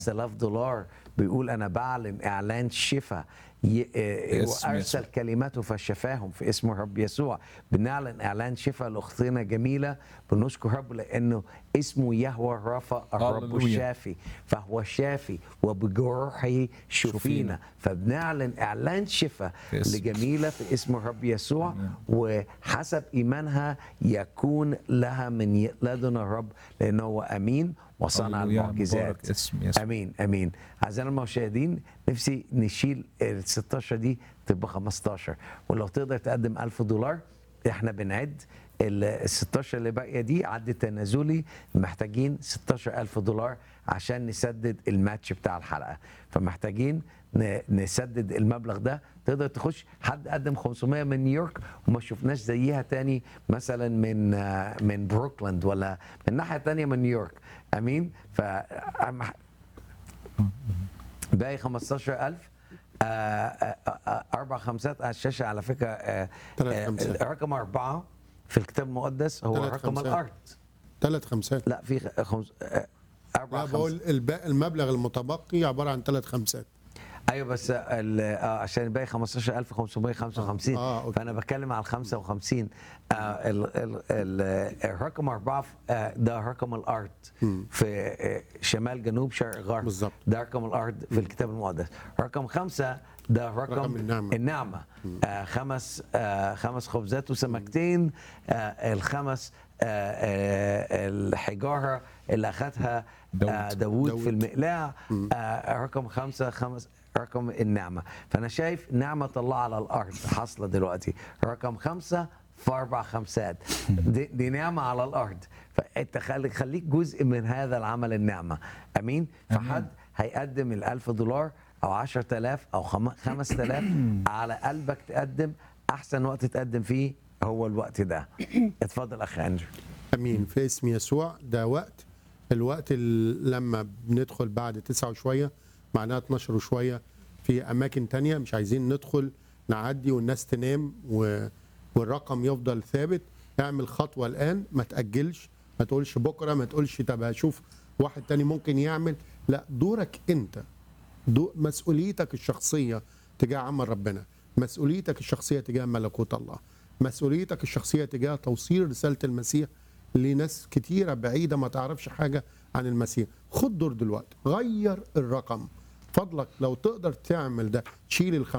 5000 دولار بيقول انا بعلن اعلان شفاء ي- آه، باسم وارسل يسوع. كلماته فشفاهم في اسم الرب يسوع بنعلن اعلان شفاء لاختنا جميله بنشكر رب لانه اسمه يهوى الرفا الرب هللويا. الشافي فهو شافي وبجروحه شفينا شفينا. فبنعلن اعلان شفاء في اسم- لجميله في اسم الرب يسوع آمين. وحسب ايمانها يكون لها من لدن الرب لانه هو امين وصنع هللويا. المعجزات مبارك اسم يسوع. امين امين اعزائنا المشاهدين نفسي نشيل ال 16 دي تبقى 15 ولو تقدر تقدم 1000 دولار احنا بنعد ال 16 اللي باقيه دي عد تنازلي محتاجين 16000 دولار عشان نسدد الماتش بتاع الحلقه فمحتاجين ن- نسدد المبلغ ده تقدر تخش حد قدم 500 من نيويورك وما شفناش زيها تاني مثلا من آه، من بروكلاند ولا من ناحيه تانية من نيويورك امين ف أهم- باقي 15000 آه، آه، آه، اربع خمسات على الشاشه على فكره آه، تلات آه، خمسات. رقم اربعه في الكتاب المقدس هو تلات رقم خمسات. الارض ثلاث خمسات لا في خ- خمس آه، اربع لا خمسات بقول الب- المبلغ المتبقي عباره عن ثلاث خمسات ايوه بس ال- اه عشان باقي 15555 آه، أوكي. فانا بتكلم على ال 55 آه ال ال ال الرقم اربعه آه ده رقم الارض في آه شمال جنوب شرق غرب بالظبط. ده رقم الارض في الكتاب المقدس رقم خمسه ده رقم, رقم النعمة. النعمه آه خمس آه خمس خبزات وسمكتين آه الخمس آه آه الحجاره اللي اخذها داود. آه داود, داود. في المقلاع آه رقم خمسة خمس رقم النعمة فأنا شايف نعمة الله على الأرض حاصلة دلوقتي رقم خمسة في أربع خمسات دي, دي نعمة على الأرض فأنت خلي خليك جزء من هذا العمل النعمة أمين فحد هيقدم الألف دولار أو عشر تلاف أو خم- خمس تلاف على قلبك تقدم أحسن وقت تقدم فيه هو الوقت ده اتفضل أخ أندرو امين في اسم يسوع ده وقت الوقت اللي لما بندخل بعد تسعة وشويه معناها 12 وشويه في اماكن تانية مش عايزين ندخل نعدي والناس تنام و... والرقم يفضل ثابت اعمل خطوه الان ما تاجلش ما تقولش بكره ما تقولش طب هشوف واحد تاني ممكن يعمل لا دورك انت دو مسؤوليتك الشخصيه تجاه عمل ربنا مسؤوليتك الشخصيه تجاه ملكوت الله مسؤوليتك الشخصيه تجاه توصيل رساله المسيح لناس كتيره بعيده ما تعرفش حاجه عن المسيح خد دور دلوقتي غير الرقم فضلك لو تقدر تعمل ده تشيل ال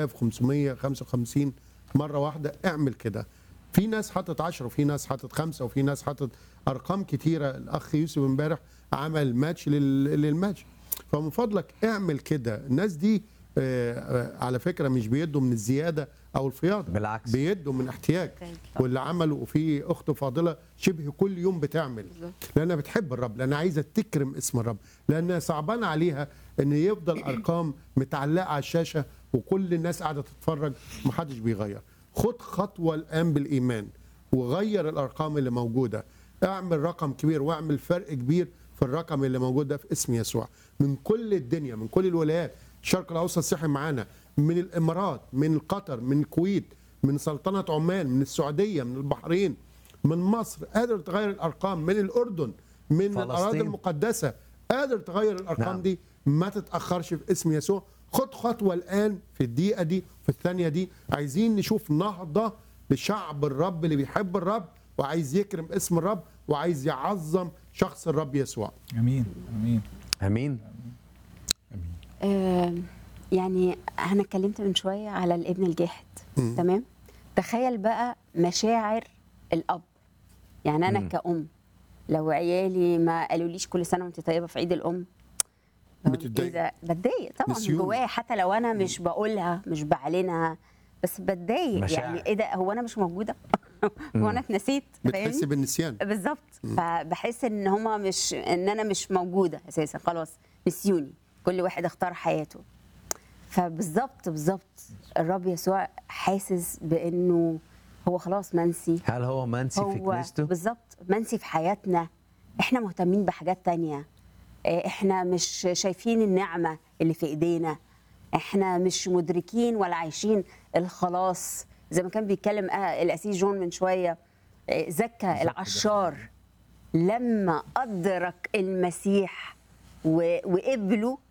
5555 مره واحده اعمل كده في ناس حاطط 10 وفي ناس حاطط خمسه وفي ناس حاطط ارقام كتيره الاخ يوسف امبارح عمل ماتش لل- للماتش فمن فضلك اعمل كده الناس دي آه، آه، على فكره مش بيدوا من الزياده او الفياض بالعكس. بيدوا من احتياج واللي عملوا وفي اخت فاضله شبه كل يوم بتعمل لانها بتحب الرب لانها عايزه تكرم اسم الرب لانها صعبان عليها ان يفضل ارقام متعلقه على الشاشه وكل الناس قاعده تتفرج ومحدش بيغير خد خطوه الان بالايمان وغير الارقام اللي موجوده اعمل رقم كبير واعمل فرق كبير في الرقم اللي موجود ده في اسم يسوع من كل الدنيا من كل الولايات الشرق الاوسط صحي معانا من الامارات من قطر من الكويت من سلطنه عمان من السعوديه من البحرين من مصر قادر تغير الارقام من الاردن من فلسطين. الاراضي المقدسه قادر تغير الارقام نعم. دي ما تتاخرش في اسم يسوع خد خطوه الان في الدقيقه دي في الثانيه دي عايزين نشوف نهضه لشعب الرب اللي بيحب الرب وعايز يكرم اسم الرب وعايز يعظم شخص الرب يسوع امين امين أمين آه، يعني انا اتكلمت من شويه على الابن الجاحد تمام تخيل بقى مشاعر الاب يعني انا مم. كأم لو عيالي ما قالوليش كل سنه وانت طيبه في عيد الام بقول بتتضايق. إيه ده؟ بتضايق طبعا من نسيون. جوايا حتى لو انا مش بقولها مش بعلنها بس بتضايق مشاعر. يعني ايه ده هو انا مش موجوده هو انا اتنسيت بتحس فاهمني؟ بالنسيان بالظبط فبحس ان هما مش ان انا مش موجوده اساسا خلاص نسيوني كل واحد اختار حياته فبالظبط بالظبط الرب يسوع حاسس بانه هو خلاص منسي هل هو منسي في هو كنيسته؟ بالظبط منسي في حياتنا احنا مهتمين بحاجات تانية إيه، احنا مش شايفين النعمة اللي في ايدينا احنا مش مدركين ولا عايشين الخلاص زي ما كان بيتكلم آه الاسيس جون من شوية إيه، زكى العشار لما أدرك المسيح و- وقبلوا